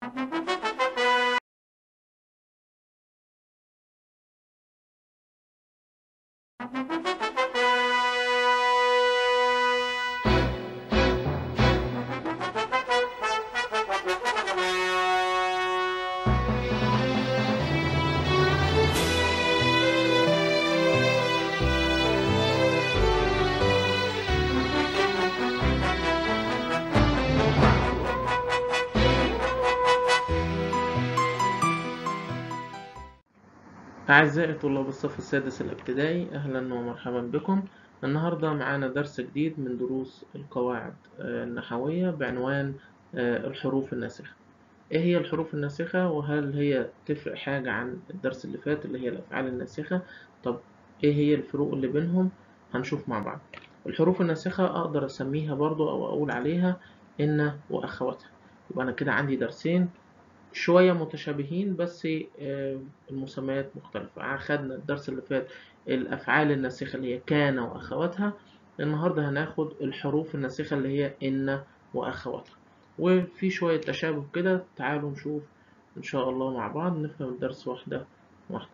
أعزائي طلاب الصف السادس الابتدائي أهلا ومرحبا بكم النهاردة معانا درس جديد من دروس القواعد آه، النحوية بعنوان آه، الحروف الناسخة إيه هي الحروف الناسخة وهل هي تفرق حاجة عن الدرس اللي فات اللي هي الأفعال الناسخة طب إيه هي الفروق اللي بينهم هنشوف مع بعض الحروف الناسخة أقدر أسميها برضو أو أقول عليها إن وأخواتها يبقى أنا كده عندي درسين شوية متشابهين بس آه، المسميات مختلفة خدنا الدرس اللي فات الأفعال الناسخة اللي هي كان وأخواتها النهاردة هناخد الحروف الناسخة اللي هي إن وأخواتها وفي شوية تشابه كده تعالوا نشوف إن شاء الله مع بعض نفهم الدرس واحدة واحدة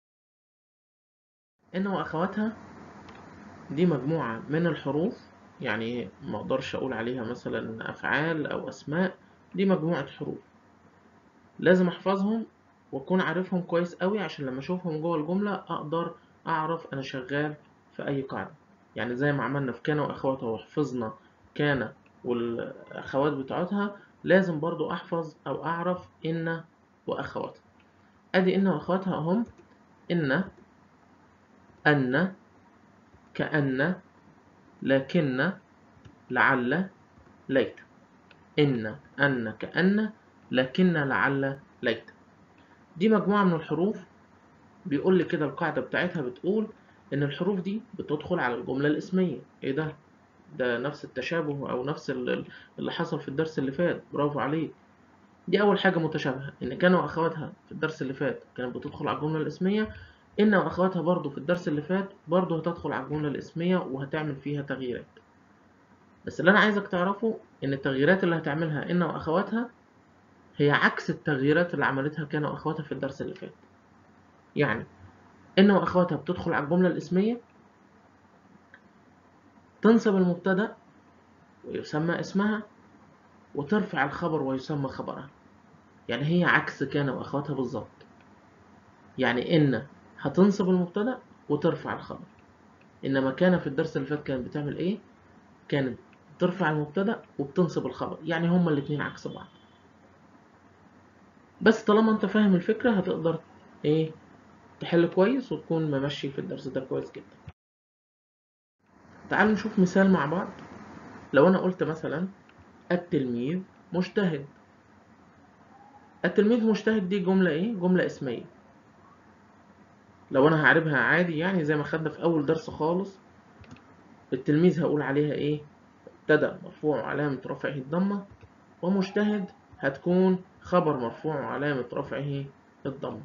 إن وأخواتها دي مجموعة من الحروف يعني ما أقدرش أقول عليها مثلا أفعال أو أسماء دي مجموعة حروف لازم احفظهم واكون عارفهم كويس قوي عشان لما اشوفهم جوه الجمله اقدر اعرف انا شغال في اي قاعده يعني زي ما عملنا في كان واخواتها وحفظنا كان والاخوات بتاعتها لازم برضو احفظ او اعرف ان واخواتها ادي ان واخواتها هم ان ان كأن لكن لعل ليت إن أن كأن لكن لعل ليت دي مجموعة من الحروف بيقول لي كده القاعدة بتاعتها بتقول إن الحروف دي بتدخل على الجملة الاسمية إيه ده؟ ده نفس التشابه أو نفس اللي حصل في الدرس اللي فات برافو عليك دي أول حاجة متشابهة إن كان وأخواتها في الدرس اللي فات كانت بتدخل على الجملة الاسمية إن وأخواتها برضو في الدرس اللي فات برضو هتدخل على الجملة الاسمية وهتعمل فيها تغييرات بس اللي أنا عايزك تعرفه إن التغييرات اللي هتعملها إن وأخواتها هي عكس التغييرات اللي عملتها كان وأخواتها في الدرس اللي فات يعني إن وأخواتها بتدخل على الجملة الاسمية تنصب المبتدأ ويسمى اسمها وترفع الخبر ويسمى خبرها يعني هي عكس كان وأخواتها بالظبط يعني إن هتنصب المبتدأ وترفع الخبر إنما كان في الدرس اللي فات كانت بتعمل إيه؟ كانت بترفع المبتدأ وبتنصب الخبر يعني هما الاتنين عكس بعض بس طالما انت فاهم الفكرة هتقدر ايه تحل كويس وتكون ممشي في الدرس ده كويس جدا تعالوا نشوف مثال مع بعض لو انا قلت مثلا التلميذ مجتهد التلميذ مجتهد دي جملة ايه جملة اسمية لو انا هعربها عادي يعني زي ما خدنا في اول درس خالص التلميذ هقول عليها ايه ابتدأ مرفوع علامة رفعه الضمة ومجتهد هتكون خبر مرفوع وعلامة رفعه الضم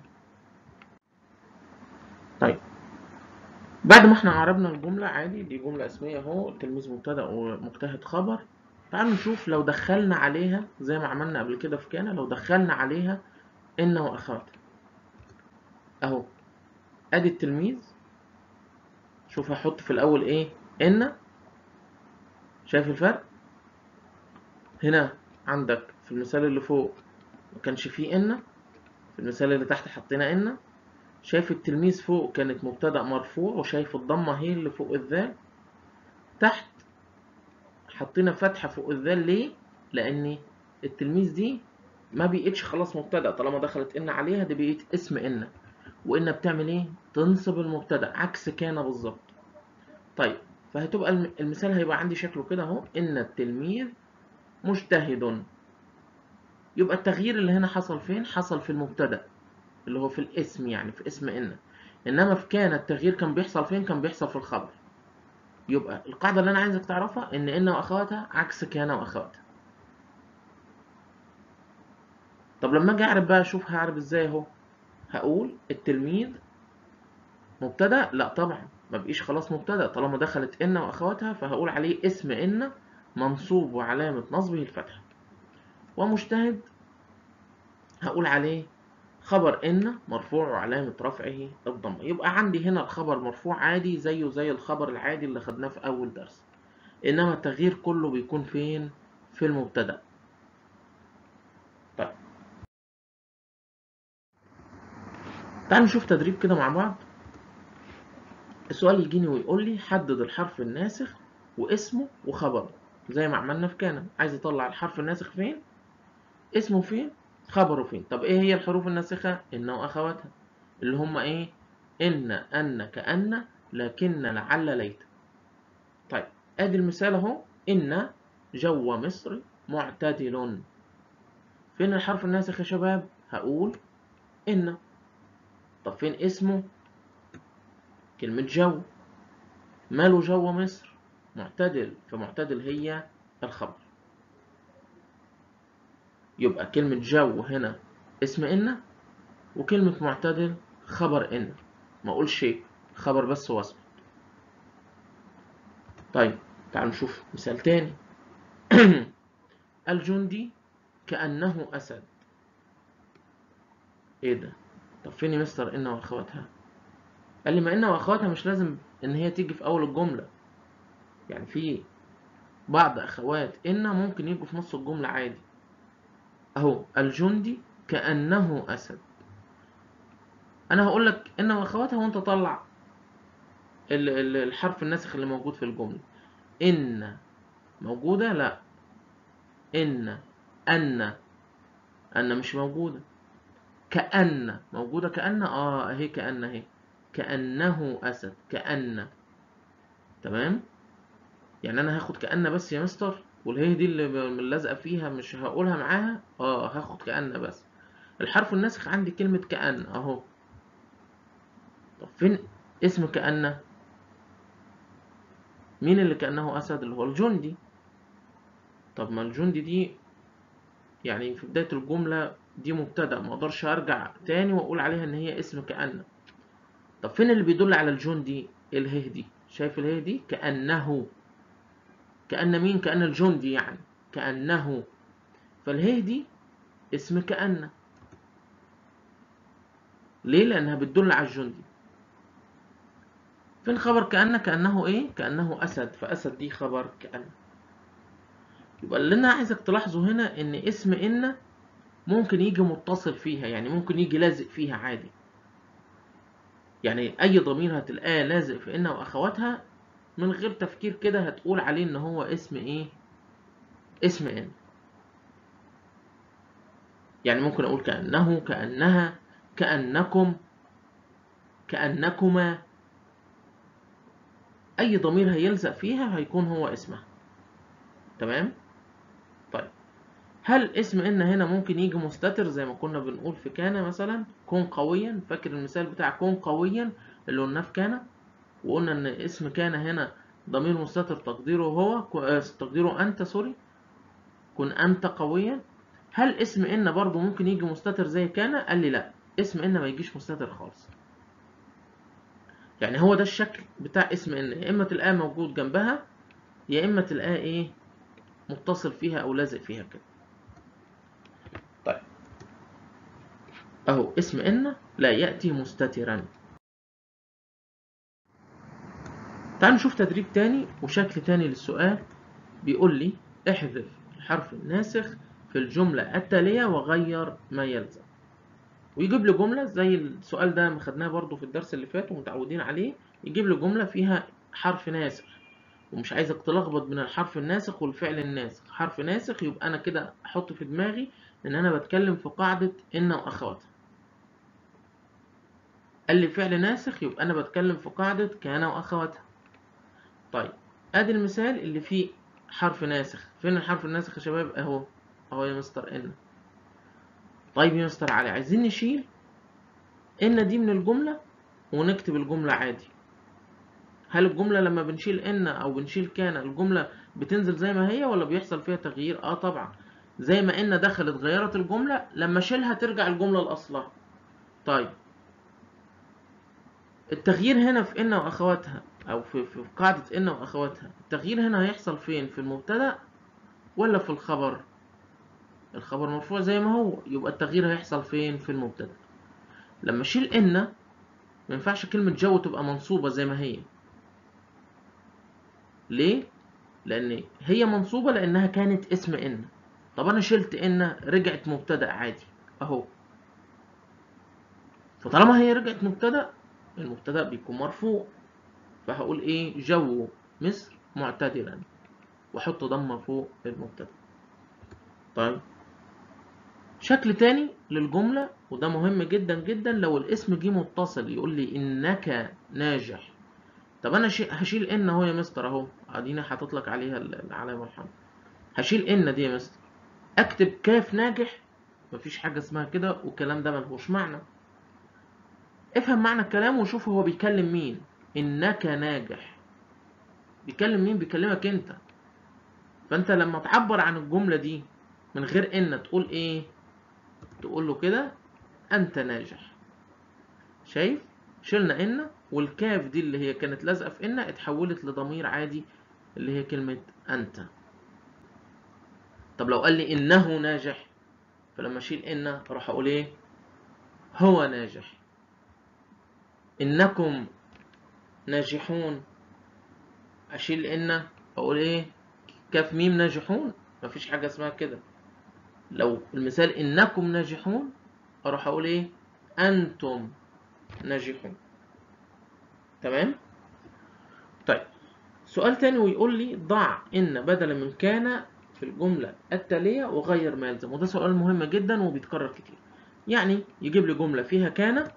طيب بعد ما احنا عربنا الجملة عادي دي جملة اسمية اهو التلميذ مبتدأ ومجتهد خبر تعالوا نشوف لو دخلنا عليها زي ما عملنا قبل كده في كان لو دخلنا عليها إن وأخواتها أهو أدي التلميذ شوف هحط في الأول إيه إن شايف الفرق هنا عندك في المثال اللي فوق ما كانش فيه إن في المثال اللي تحت حطينا إن شايف التلميذ فوق كانت مبتدأ مرفوع وشايف الضمة هي اللي فوق الذال تحت حطينا فتحة فوق الذال ليه؟ لأن التلميذ دي ما بقتش خلاص مبتدأ طالما دخلت إن عليها دي بقت اسم إن وإن بتعمل إيه؟ تنصب المبتدأ عكس كان بالظبط طيب فهتبقى المثال هيبقى عندي شكله كده أهو إن التلميذ مجتهد يبقى التغيير اللي هنا حصل فين؟ حصل في المبتدأ اللي هو في الاسم يعني في اسم إن إنما في كان التغيير كان بيحصل فين؟ كان بيحصل في الخبر يبقى القاعدة اللي أنا عايزك تعرفها إن إن وأخواتها عكس كان وأخواتها طب لما أجي أعرف بقى أشوف هعرف إزاي أهو هقول التلميذ مبتدأ؟ لا طبعا ما بقيش خلاص مبتدأ طالما دخلت إن وأخواتها فهقول عليه اسم إن منصوب وعلامة نصبه الفتحة ومجتهد هقول عليه خبر إن مرفوع وعلامة رفعه الضمة يبقى عندي هنا الخبر مرفوع عادي زيه زي الخبر العادي اللي خدناه في أول درس إنما التغيير كله بيكون فين؟ في المبتدأ طيب تعالوا نشوف تدريب كده مع بعض السؤال يجيني ويقول لي حدد الحرف الناسخ واسمه وخبره زي ما عملنا في كان عايز اطلع الحرف الناسخ فين اسمه فين خبره فين طب ايه هي الحروف الناسخة ان واخواتها اللي هم ايه ان ان كأن لكن لعل ليت طيب ادي المثال اهو ان جو مصر معتدل فين الحرف الناسخ يا شباب هقول ان طب فين اسمه كلمة جو ماله جو مصر معتدل فمعتدل هي الخبر يبقى كلمة جو هنا اسم إن وكلمة معتدل خبر إن ما أقولش شيء خبر بس واسم طيب تعالوا نشوف مثال تاني الجندي كأنه أسد إيه ده؟ طب فين يا مستر إن وأخواتها؟ قال لي ما إن وأخواتها مش لازم إن هي تيجي في أول الجملة يعني في بعض أخوات إن ممكن يجوا في نص الجملة عادي أهو الجندي كأنه أسد أنا هقول لك إن وأخواتها وأنت طلع الحرف الناسخ اللي موجود في الجملة إن موجودة؟ لا إن أن أن مش موجودة كأن موجودة كأن آه أهي كأن أهي كأنه أسد كأن تمام يعني أنا هاخد كأن بس يا مستر والهي دي اللي لازقة فيها مش هقولها معاها اه هاخد كأن بس الحرف الناسخ عندي كلمة كأن اهو طب فين اسم كأن مين اللي كأنه أسد اللي هو الجندي طب ما الجندي دي يعني في بداية الجملة دي مبتدأ ما اقدرش ارجع تاني واقول عليها ان هي اسم كأن طب فين اللي بيدل على الجندي الهي دي شايف الهي دي كأنه كأن مين كأن الجندي يعني كأنه فالهي دي اسم كأن ليه لأنها بتدل على الجندي فين خبر كأن كأنه إيه كأنه أسد فأسد دي خبر كأن يبقى اللي أنا عايزك تلاحظه هنا إن اسم إن ممكن يجي متصل فيها يعني ممكن يجي لازق فيها عادي يعني أي ضمير هتلاقاه لازق في إن وأخواتها من غير تفكير كده هتقول عليه ان هو اسم ايه اسم ان يعني ممكن اقول كأنه كأنها كأنكم كأنكما اي ضمير هيلزق فيها هيكون هو اسمها تمام طيب هل اسم ان هنا ممكن يجي مستتر زي ما كنا بنقول في كان مثلا كن قويا فاكر المثال بتاع كن قويا اللي قلناه في كان وقلنا ان اسم كان هنا ضمير مستتر تقديره هو تقديره انت سوري كن انت قويا هل اسم ان برضو ممكن يجي مستتر زي كان قال لي لا اسم ان ما يجيش مستتر خالص يعني هو ده الشكل بتاع اسم ان يا اما تلاقاه موجود جنبها يا اما تلاقاه ايه متصل فيها او لازق فيها كده طيب اهو اسم ان لا ياتي مستترا تعال نشوف تدريب تاني وشكل تاني للسؤال بيقول لي احذف الحرف الناسخ في الجملة التالية وغير ما يلزم ويجيب لي جملة زي السؤال ده ما خدناه برضو في الدرس اللي فات ومتعودين عليه يجيب لي جملة فيها حرف ناسخ ومش عايزك تلخبط بين الحرف الناسخ والفعل الناسخ حرف ناسخ يبقى انا كده احط في دماغي ان انا بتكلم في قاعدة ان واخواتها قال لي فعل ناسخ يبقى انا بتكلم في قاعدة كان واخواتها طيب ادي المثال اللي فيه حرف ناسخ فين الحرف الناسخ يا شباب اهو اهو يا مستر ان طيب يا مستر علي عايزين نشيل ان دي من الجملة ونكتب الجملة عادي هل الجملة لما بنشيل ان او بنشيل كان الجملة بتنزل زي ما هي ولا بيحصل فيها تغيير اه طبعا زي ما ان دخلت غيرت الجملة لما اشيلها ترجع الجملة لاصلها طيب التغيير هنا في ان واخواتها او في في قاعدة ان واخواتها التغيير هنا هيحصل فين في المبتدأ ولا في الخبر الخبر مرفوع زي ما هو يبقى التغيير هيحصل فين في المبتدا لما اشيل ان ما ينفعش كلمة جو تبقى منصوبة زي ما هي ليه؟ لأن هي منصوبة لأنها كانت اسم إن طب أنا شلت إن رجعت مبتدأ عادي أهو فطالما هي رجعت مبتدأ المبتدأ بيكون مرفوع فهقول إيه جو مصر معتدلا وأحط ضمة فوق المبتدأ طيب شكل تاني للجملة وده مهم جدا جدا لو الاسم جه متصل يقول لي إنك ناجح طب أنا هشيل إن أهو يا مستر أهو أدينا حاطط لك عليها العلامة الحمراء هشيل إن دي يا مستر أكتب كاف ناجح مفيش حاجة اسمها كده والكلام ده ملهوش معنى افهم معنى الكلام وشوف هو بيكلم مين إنك ناجح بيكلم مين بيكلمك أنت فأنت لما تعبر عن الجملة دي من غير إن تقول إيه تقول له كده أنت ناجح شايف شلنا إن والكاف دي اللي هي كانت لازقة في إن اتحولت لضمير عادي اللي هي كلمة أنت طب لو قال لي إنه ناجح فلما أشيل إن أروح أقول إيه هو ناجح إنكم ناجحون أشيل إن أقول إيه كاف ميم ناجحون مفيش حاجة اسمها كده لو المثال إنكم ناجحون أروح أقول إيه أنتم ناجحون تمام طيب سؤال تاني ويقول لي ضع إن بدلا من كان في الجملة التالية وغير ما يلزم وده سؤال مهم جدا وبيتكرر كتير يعني يجيب لي جملة فيها كان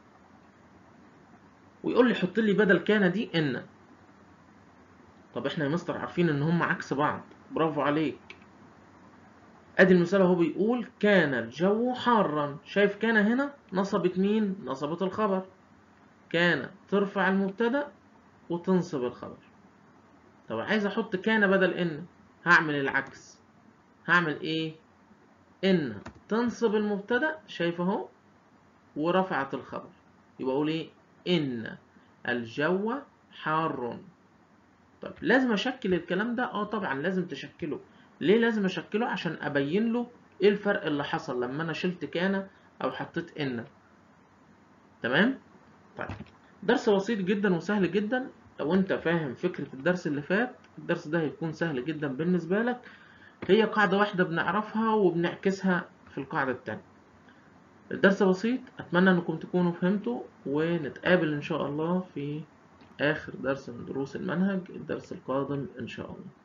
ويقول لي حط لي بدل كان دي إن طب احنا يا مستر عارفين ان هم عكس بعض برافو عليك ادي المثال اهو بيقول كان الجو حارا شايف كان هنا نصبت مين نصبت الخبر كان ترفع المبتدا وتنصب الخبر طب عايز احط كان بدل ان هعمل العكس هعمل ايه ان تنصب المبتدا شايف اهو ورفعت الخبر يبقى اقول ايه ان الجو حار طيب لازم اشكل الكلام ده اه طبعا لازم تشكله ليه لازم اشكله عشان ابين له ايه الفرق اللي حصل لما انا شلت كان او حطيت ان تمام طيب درس بسيط جدا وسهل جدا لو انت فاهم فكرة الدرس اللي فات الدرس ده هيكون سهل جدا بالنسبة لك هي قاعدة واحدة بنعرفها وبنعكسها في القاعدة التانية الدرس بسيط اتمنى انكم تكونوا فهمتوا ونتقابل ان شاء الله في آخر درس من دروس المنهج الدرس القادم إن شاء الله